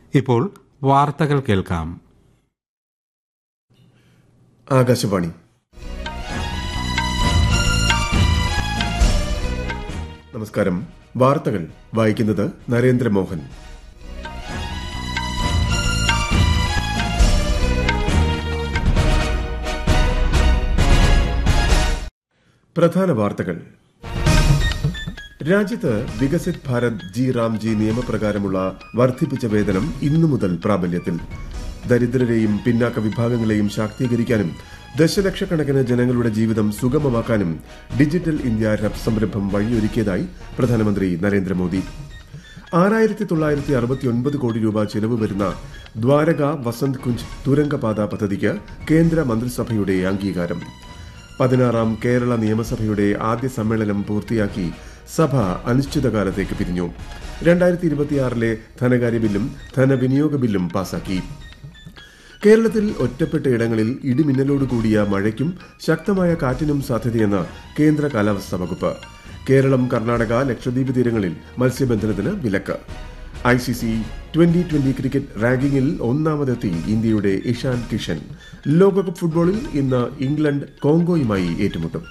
ഇപ്പോൾ വാർത്തകൾ കേൾക്കാം ആകാശവാണി നമസ്കാരം വാർത്തകൾ വായിക്കുന്നത് നരേന്ദ്രമോഹൻ പ്രധാന വാർത്തകൾ രാജ്യത്ത് വികസിത് ഭാരത് ജി റാംജി നിയമപ്രകാരമുള്ള വർദ്ധിപ്പിച്ച വേതനം ഇന്നു മുതൽ പ്രാബല്യത്തിൽ ദരിദ്രരെയും പിന്നാക്ക വിഭാഗങ്ങളെയും ശാക്തീകരിക്കാനും ദശലക്ഷക്കണക്കിന് ജനങ്ങളുടെ ജീവിതം സുഗമമാക്കാനും ഡിജിറ്റൽ ഇന്ത്യ രബ് സംരംഭം വഴിയൊരുക്കിയതായി പ്രധാനമന്ത്രി നരേന്ദ്രമോദി ആറായിരത്തി തൊള്ളായിരത്തി അറുപത്തിയൊൻപത് കോടി രൂപ ചെലവ് വരുന്ന ദ്വാരക വസന്ത് കുഞ്ച് തുരങ്കപാത പദ്ധതിക്ക് കേന്ദ്ര മന്ത്രിസഭയുടെ അംഗീകാരം പതിനാറാം കേരള നിയമസഭയുടെ ആദ്യ സമ്മേളനം പൂർത്തിയാക്കി സഭ അനിശ്ചിതകാലത്തേക്ക് പിരിഞ്ഞു രണ്ടായിരത്തി ഇരുപത്തിയാറിലെ ധനകാര്യ ബില്ലും ധനവിനിയോഗ ബില്ലും പാസാക്കി കേരളത്തിൽ ഒറ്റപ്പെട്ട ഇടങ്ങളിൽ ഇടിമിന്നലോട് കൂടിയ മഴയ്ക്കും ശക്തമായ കാറ്റിനും സാധ്യതയെന്ന് കേന്ദ്ര കാലാവസ്ഥാ വകുപ്പ് കേരളം കർണാടക ലക്ഷദ്വീപ് തീരങ്ങളിൽ മത്സ്യബന്ധനത്തിന് വിലക്ക് I C C twenty twenty cricket റാങ്കിങ്ങിൽ ഒന്നാമതെത്തി ഇന്ത്യയുടെ ഇഷാൻ കിഷൻ ലോകകപ്പ് ഫുട്ബോളിൽ ഇന്ന് ഇംഗ്ലണ്ട് കോങ്കോയുമായി ഏറ്റുമുട്ടും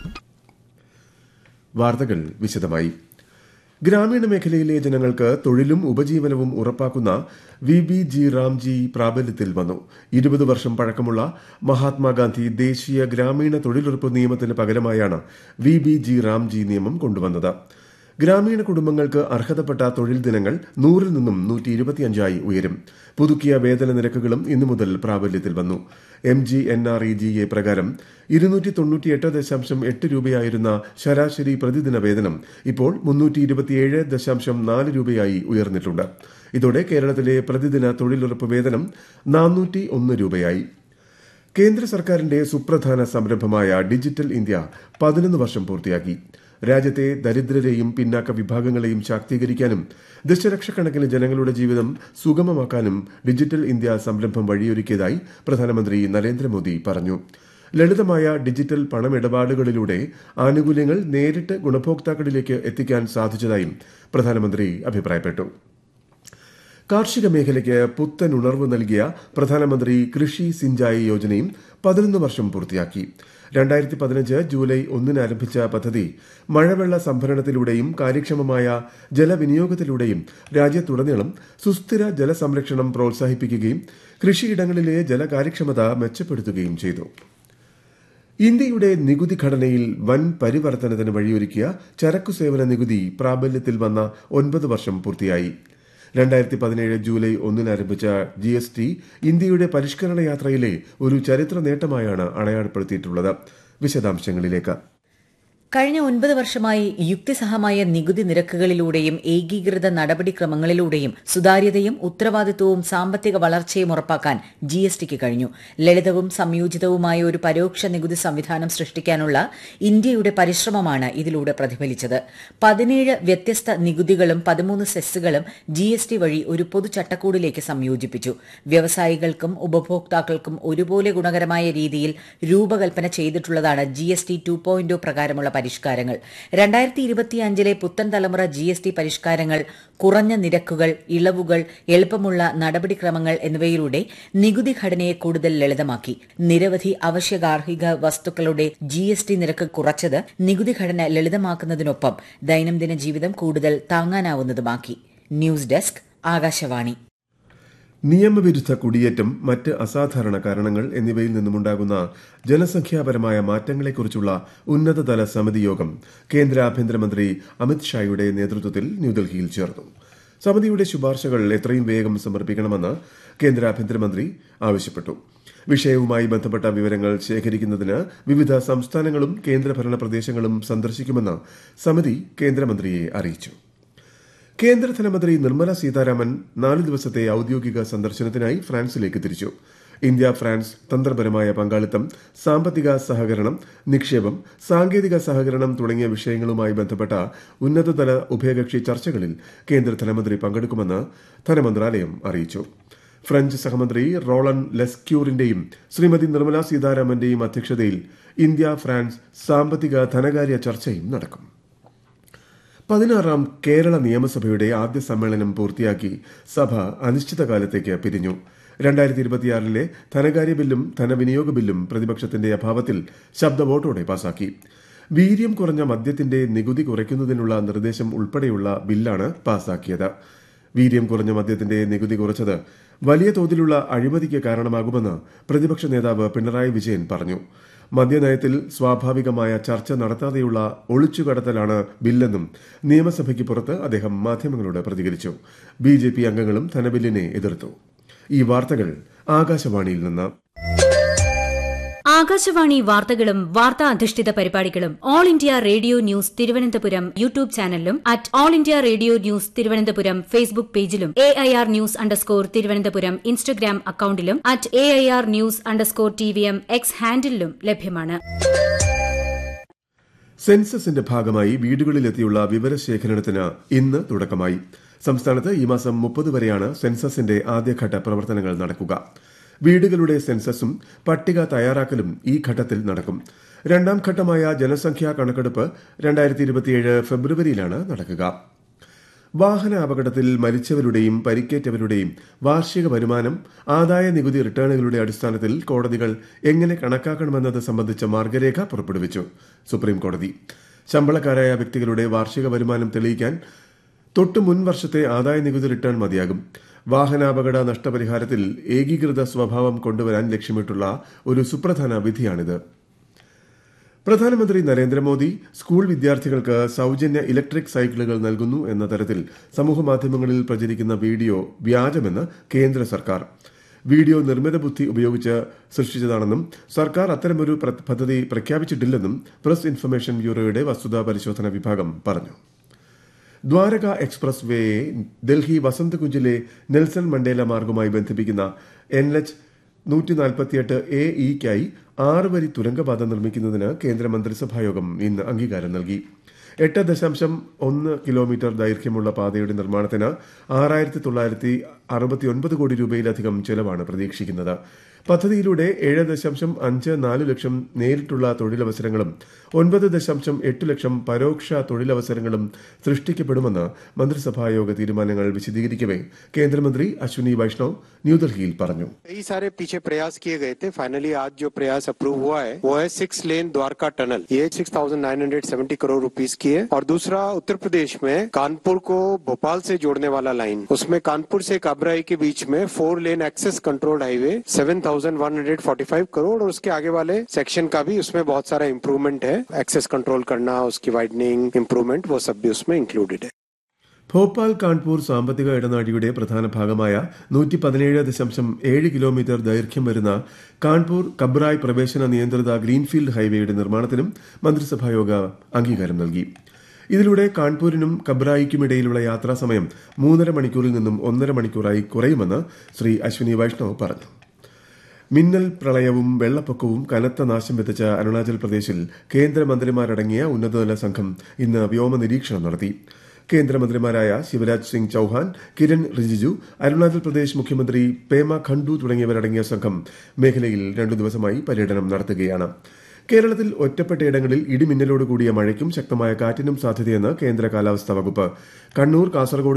വാർത്തകൾ വിശദമായി ഗ്രാമീണ മേഖലയിലെ ജനങ്ങൾക്ക് തൊഴിലും ഉപജീവനവും ഉറപ്പാക്കുന്ന വി ബി ജി റാംജി പ്രാബല്യത്തിൽ വന്നു ഇരുപത് വർഷം പഴക്കമുള്ള മഹാത്മാഗാന്ധി ദേശീയ ഗ്രാമീണ തൊഴിലുറപ്പ് നിയമത്തിന് പകരമായാണ് വി ബി ജി റാംജി നിയമം കൊണ്ടുവന്നത് ഗ്രാമീണ കുടുംബങ്ങൾക്ക് അർഹതപ്പെട്ട തൊഴിൽ ദിനങ്ങൾ നൂറിൽ നിന്നും നൂറ്റി ഇരുപത്തിയഞ്ചായി ഉയരും പുതുക്കിയ വേതന നിരക്കുകളും ഇന്നു മുതൽ പ്രാബല്യത്തിൽ വന്നു M G N R E G A പ്രകാരം ഇരുന്നൂറ്റി തൊണ്ണൂറ്റിയെട്ട് ദശാംശം എട്ട് രൂപയായിരുന്ന ശരാശരി പ്രതിദിന വേതനം ഇപ്പോൾ മുന്നൂറ്റി ഇരുപത്തിയേഴ് ദശാംശം നാല് രൂപയായി ഉയർന്നിട്ടുണ്ട് ഇതോടെ കേരളത്തിലെ പ്രതിദിന തൊഴിലുറപ്പ് വേതനം നാനൂറ്റി ഒന്ന് രൂപയായി കേന്ദ്ര സർക്കാരിന്റെ സുപ്രധാന സംരംഭമായ ഡിജിറ്റൽ ഇന്ത്യ പതിനൊന്ന് വർഷം പൂർത്തിയാക്കി രാജ്യത്തെ ദരിദ്രരെയും പിന്നാക്ക വിഭാഗങ്ങളെയും ശാക്തീകരിക്കാനും ദശലക്ഷക്കണക്കിന് ജനങ്ങളുടെ ജീവിതം സുഗമമാക്കാനും ഡിജിറ്റൽ ഇന്ത്യ സംരംഭം വഴിയൊരുക്കിയതായി പ്രധാനമന്ത്രി നരേന്ദ്രമോദി പറഞ്ഞു ലളിതമായ ഡിജിറ്റൽ പണമിടപാടുകളിലൂടെ ആനുകൂല്യങ്ങൾ നേരിട്ട് ഗുണഭോക്താക്കളിലേക്ക് എത്തിക്കാൻ സാധിച്ചതായും പ്രധാനമന്ത്രി അഭിപ്രായപ്പെട്ടു കാർഷിക മേഖലയ്ക്ക് പുത്തൻ ഉണർവ് നൽകിയ പ്രധാനമന്ത്രി കൃഷി സിഞ്ചായി യോജനയും പതിനൊന്ന് വർഷം പൂർത്തിയാക്കി രണ്ടായിരത്തി പതിനഞ്ച് ജൂലൈ ഒന്നിന് ആരംഭിച്ച പദ്ധതി മഴവെള്ള സംഭരണത്തിലൂടെയും കാര്യക്ഷമമായ ജലവിനിയോഗത്തിലൂടെയും രാജ്യത്തുടനീളം സുസ്ഥിര ജലസംരക്ഷണം പ്രോത്സാഹിപ്പിക്കുകയും കൃഷിയിടങ്ങളിലെ ജലകാര്യക്ഷമത മെച്ചപ്പെടുത്തുകയും ചെയ്തു ഇന്ത്യയുടെ നികുതി ഘടനയിൽ വൻ പരിവർത്തനത്തിന് വഴിയൊരുക്കിയ ചരക്കു സേവന നികുതി പ്രാബല്യത്തിൽ വന്ന ഒൻപത് വർഷം പൂർത്തിയായി രണ്ടായിരത്തി പതിനേഴ് ജൂലൈ ഒന്നിന് ആരംഭിച്ച ജി എസ് ടി ഇന്ത്യയുടെ പരിഷ്കരണ യാത്രയിലെ ഒരു ചരിത്ര നേട്ടമായാണ് അടയാളപ്പെടുത്തിയിട്ടുള്ളത് വിശദാംശങ്ങളിലേക്ക് കഴിഞ്ഞ ഒൻപത് വർഷമായി യുക്തിസഹമായ നികുതി നിരക്കുകളിലൂടെയും ഏകീകൃത നടപടിക്രമങ്ങളിലൂടെയും സുതാര്യതയും ഉത്തരവാദിത്വവും സാമ്പത്തിക വളർച്ചയും ഉറപ്പാക്കാൻ ജി എസ് ടിക്ക് കഴിഞ്ഞു ലളിതവും സംയോജിതവുമായ ഒരു പരോക്ഷ നികുതി സംവിധാനം സൃഷ്ടിക്കാനുള്ള ഇന്ത്യയുടെ പരിശ്രമമാണ് ഇതിലൂടെ പ്രതിഫലിച്ചത് പതിനേഴ് വ്യത്യസ്ത നികുതികളും പതിമൂന്ന് സെസ്സുകളും ജി എസ് ടി വഴി ഒരു പൊതു ചട്ടക്കൂടിലേക്ക് സംയോജിപ്പിച്ചു വ്യവസായികൾക്കും ഉപഭോക്താക്കൾക്കും ഒരുപോലെ ഗുണകരമായ രീതിയിൽ രൂപകൽപ്പന ചെയ്തിട്ടുള്ളതാണ് G S T two point പ്രകാരമുള്ള പരിഷ്കാരങ്ങൾ രണ്ടായിരത്തി ഇരുപത്തിയഞ്ചിലെ പുത്തൻ തലമുറ ജി എസ് ടി പരിഷ്കാരങ്ങൾ കുറഞ്ഞ നിരക്കുകൾ ഇളവുകൾ എളുപ്പമുള്ള നടപടിക്രമങ്ങൾ എന്നിവയിലൂടെ നികുതി ഘടനയെ കൂടുതൽ ലളിതമാക്കി നിരവധി അവശ്യ ഗാർഹിക വസ്തുക്കളുടെ ജി എസ് ടി നിരക്ക് കുറച്ചത് നികുതി ഘടന ലളിതമാക്കുന്നതിനൊപ്പം ദൈനംദിന ജീവിതം കൂടുതൽ താങ്ങാനാവുന്നതുമാക്കി ന്യൂസ് ഡെസ്ക് ആകാശവാണി നിയമവിരുദ്ധ കുടിയേറ്റം മറ്റ് അസാധാരണ കാരണങ്ങൾ എന്നിവയിൽ നിന്നുമുണ്ടാകുന്ന ജനസംഖ്യാപരമായ മാറ്റങ്ങളെക്കുറിച്ചുള്ള ഉന്നതതല സമിതി യോഗം കേന്ദ്ര ആഭ്യന്തരമന്ത്രി അമിത് ഷായുടെ നേതൃത്വത്തിൽ ന്യൂഡൽഹിയിൽ ചേർന്നു സമിതിയുടെ ശുപാർശകൾ എത്രയും വേഗം സമർപ്പിക്കണമെന്ന് കേന്ദ്ര ആഭ്യന്തരമന്ത്രി ആവശ്യപ്പെട്ടു വിഷയവുമായി ബന്ധപ്പെട്ട വിവരങ്ങൾ ശേഖരിക്കുന്നതിന് വിവിധ സംസ്ഥാനങ്ങളും കേന്ദ്രഭരണ പ്രദേശങ്ങളും സന്ദർശിക്കുമെന്ന് സമിതി കേന്ദ്രമന്ത്രിയെ അറിയിച്ചു കേന്ദ്ര ധനമന്ത്രി നിർമ്മല സീതാരാമൻ നാല് ദിവസത്തെ ഔദ്യോഗിക സന്ദർശനത്തിനായി ഫ്രാൻസിലേക്ക് തിരിച്ചു ഇന്ത്യ ഫ്രാൻസ് തന്ത്രപരമായ പങ്കാളിത്തം സാമ്പത്തിക സഹകരണം നിക്ഷേപം സാങ്കേതിക സഹകരണം തുടങ്ങിയ വിഷയങ്ങളുമായി ബന്ധപ്പെട്ട ഉന്നതതല ഉഭയകക്ഷി ചർച്ചകളിൽ കേന്ദ്ര ധനമന്ത്രി പങ്കെടുക്കുമെന്ന് ധനമന്ത്രാലയം അറിയിച്ചു ഫ്രഞ്ച് സഹമന്ത്രി റോളൻ ലെസ്ക്യൂറിന്റെയും ശ്രീമതി നിർമ്മല സീതാരാമന്റെയും അധ്യക്ഷതയിൽ ഇന്ത്യ ഫ്രാൻസ് സാമ്പത്തിക ധനകാര്യ ചർച്ചയും നടക്കും പതിനാറാം കേരള നിയമസഭയുടെ ആദ്യ സമ്മേളനം പൂർത്തിയാക്കി സഭ അനിശ്ചിതകാലത്തേക്ക് പിരിഞ്ഞു രണ്ടായിരത്തി ഇരുപത്തിയാറിലെ ധനകാര്യ ബില്ലും ധനവിനിയോഗ ബില്ലും പ്രതിപക്ഷത്തിന്റെ അഭാവത്തിൽ ശബ്ദ വോട്ടോടെ പാസാക്കി വീര്യം കുറഞ്ഞ മദ്യത്തിന്റെ നികുതി കുറയ്ക്കുന്നതിനുള്ള നിർദ്ദേശം ഉൾപ്പെടെയുള്ള ബില്ലാണ് പാസാക്കിയത് വീര്യം കുറഞ്ഞ മദ്യത്തിന്റെ നികുതി കുറച്ചത് വലിയ തോതിലുള്ള അഴിമതിക്ക് കാരണമാകുമെന്ന് പ്രതിപക്ഷ നേതാവ് പിണറായി വിജയൻ പറഞ്ഞു മദ്യനയത്തിൽ സ്വാഭാവികമായ ചർച്ച നടത്താതെയുള്ള ഒളിച്ചുകടത്തലാണ് ബില്ലെന്നും നിയമസഭയ്ക്ക് പുറത്ത് അദ്ദേഹം മാധ്യമങ്ങളോട് പ്രതികരിച്ചു ബി ജെ പി അംഗങ്ങളും ധനബില്ലിനെ എതിർത്തു ഈ വാർത്തകൾ ആകാശവാണിയിൽ നിന്ന് ആകാശവാണി വാർത്തകളും വാർത്താ അധിഷ്ഠിത പരിപാടികളും All India Radio news Thiruvananthapuram YouTube ചാനലിലും at All India Radio news Thiruvananthapuram Facebook പേജിലും A I R news underscore Thiruvananthapuram Instagram അക്കൌണ്ടിലും at A I R news underscore T V M X ഹാൻഡിലും ലഭ്യമാണ് സെൻസസിന്റെ ഭാഗമായി വീടുകളിലെത്തിയുള്ള വിവരശേഖരണത്തിന് ഇന്ന് തുടക്കമായി സംസ്ഥാനത്ത് ഈ മാസം മുപ്പത് വരെയാണ് സെൻസസിന്റെ ആദ്യഘട്ട പ്രവർത്തനങ്ങൾ നടക്കുക വീടുകളുടെ സെൻസസും പട്ടിക തയ്യാറാക്കലും ഈ ഘട്ടത്തിൽ നടക്കും രണ്ടാം ഘട്ടമായ ജനസംഖ്യാ കണക്കെടുപ്പ് രണ്ടായിരത്തി ഇരുപത്തിയേഴ് ഫെബ്രുവരിയിലാണ് നടക്കുക വാഹന അപകടത്തിൽ മരിച്ചവരുടെയും പരിക്കേറ്റവരുടെയും വാർഷിക വരുമാനം ആദായ നികുതി റിട്ടേണുകളുടെ അടിസ്ഥാനത്തിൽ കോടതികൾ എങ്ങനെ കണക്കാക്കണമെന്നത് സംബന്ധിച്ച മാർഗരേഖ പുറപ്പെടുവിച്ചു സുപ്രീം കോടതി ശമ്പളക്കാരായ വ്യക്തികളുടെ വാർഷിക വരുമാനം തെളിയിക്കാൻ തൊട്ടു മുൻ വർഷത്തെ ആദായ നികുതി റിട്ടേൺ മതിയാകും വാഹനാപകട നഷ്ടപരിഹാരത്തിൽ ഏകീകൃത സ്വഭാവം കൊണ്ടുവരാൻ ലക്ഷ്യമിട്ടുള്ള ഒരു സുപ്രധാന വിധിയാണിത് പ്രധാനമന്ത്രി നരേന്ദ്രമോദി സ്കൂൾ വിദ്യാർത്ഥികൾക്ക് സൌജന്യ ഇലക്ട്രിക് സൈക്കിളുകൾ നൽകുന്നു എന്ന തരത്തിൽ സമൂഹമാധ്യമങ്ങളിൽ പ്രചരിക്കുന്ന വീഡിയോ വ്യാജമെന്ന് കേന്ദ്ര സർക്കാർ വീഡിയോ നിർമ്മിത ബുദ്ധി ഉപയോഗിച്ച് സൃഷ്ടിച്ചതാണെന്നും സർക്കാർ അത്തരമൊരു പദ്ധതി പ്രഖ്യാപിച്ചിട്ടില്ലെന്നും പ്രസ് ഇൻഫർമേഷൻ ബ്യൂറോയുടെ വസ്തുതാ പരിശോധന വിഭാഗം പറഞ്ഞു ദ്വാരക എക്സ്പ്രസ് വേയെ ഡൽഹി വസന്തകുഞ്ചിലെ നെൽസൺ മണ്ടേല മാർഗവുമായി ബന്ധിപ്പിക്കുന്ന എൻ എച്ച് നൂറ്റി നാൽപ്പത്തിയെട്ട് എ ഇക്കായി ആറ് വരി തുരങ്കപാത നിർമ്മിക്കുന്നതിന് കേന്ദ്ര മന്ത്രിസഭായോഗം ഇന്ന് അംഗീകാരം നൽകി എട്ട് ദശാംശം ഒന്ന് കിലോമീറ്റർ ദൈർഘ്യമുള്ള പാതയുടെ നിർമ്മാണത്തിന് ആറായിരത്തി തൊള്ളായിരത്തി അറുപത്തിയൊൻപത് കോടി രൂപയിലധികം ചെലവാണ് പ്രതീക്ഷിക്കുന്നത് പദ്ധതിയിലൂടെ ഏഴ് ദശാംശം അഞ്ച് നാല് ലക്ഷം നേരിട്ടുള്ള തൊഴിലവസരങ്ങളും ഒൻപത് ദശാംശം എട്ട് ലക്ഷം പരോക്ഷ തൊഴിലവസരങ്ങളും സൃഷ്ടിക്കപ്പെടുമെന്ന് മന്ത്രിസഭായോഗ തീരുമാനങ്ങൾ വിശദീകരിക്കവേ കേന്ദ്രമന്ത്രി അശ്വിനി വൈഷ്ണവ് ന്യൂഡൽഹിയിൽ പറഞ്ഞു कई सारे पीछे प्रयास किए गए थे फाइनली आज जो प्रयास अप्रूव हुआ है वो है सिक्स लेन द्वारका टनल ये six thousand nine hundred seventy crore rupees की है और दूसरा उत्तर प्रदेश में कानपुर को भोपाल से जोड़ने वाला लाइन उसमें कानपुर से काबराई के बीच में four lane access controlled highway seven thousand one hundred forty five crore और उसके आगे वाले सेक्शन का भी उसमें बहुत सारा इंप्रूवमेंट है एक्सेस कंट्रोल करना उसकी वाइडनिंग इंप्रूवमेंट वो सब भी उसमें इंक्लूडेड है ഭോപ്പാൽ കാൺപൂർ സാമ്പത്തിക ഇടനാഴിയുടെ പ്രധാന ഭാഗമായ നൂറ്റി പതിനേഴ് ദശാംശം ഏഴ് കിലോമീറ്റർ ദൈർഘ്യം വരുന്ന കാൺപൂർ കബ്രായ് പ്രവേശന നിയന്ത്രിത ഗ്രീൻഫീൽഡ് ഹൈവേയുടെ നിർമ്മാണത്തിനും മന്ത്രിസഭായോഗ അംഗീകാരം നൽകി ഇതിലൂടെ കാൺപൂരിനും കബ്രായിക്കുമിടയിലുള്ള യാത്രാസമയം മൂന്നര മണിക്കൂറിൽ നിന്നും ഒന്നര മണിക്കൂറായി കുറയുമെന്ന് ശ്രീ അശ്വിനി വൈഷ്ണവ് പറഞ്ഞു മിന്നൽ പ്രളയവും വെള്ളപ്പൊക്കവും കനത്ത നാശം വിതച്ച അരുണാചൽ പ്രദേശിൽ കേന്ദ്രമന്ത്രിമാരടങ്ങിയ ഉന്നതതല സംഘം ഇന്ന് വ്യോമ നിരീക്ഷണം നടത്തി കേന്ദ്രമന്ത്രിമാരായ ശിവരാജ് സിംഗ് ചൌഹാൻ കിരൺ റിജിജു അരുണാചൽ പ്രദേശ് മുഖ്യമന്ത്രി പേമ ഖണ്ഡു തുടങ്ങിയവരടങ്ങിയ സംഘം മേഖലയിൽ രണ്ടു ദിവസമായി പര്യടനം നടത്തുകയാണ് കേരളത്തിൽ ഒറ്റപ്പെട്ടയിടങ്ങളിൽ ഇടിമിന്നലോട് കൂടിയ മഴയ്ക്കും ശക്തമായ കാറ്റിനും സാധ്യതയെന്ന് കേന്ദ്ര കാലാവസ്ഥാ വകുപ്പ് കണ്ണൂർ കാസർഗോഡ്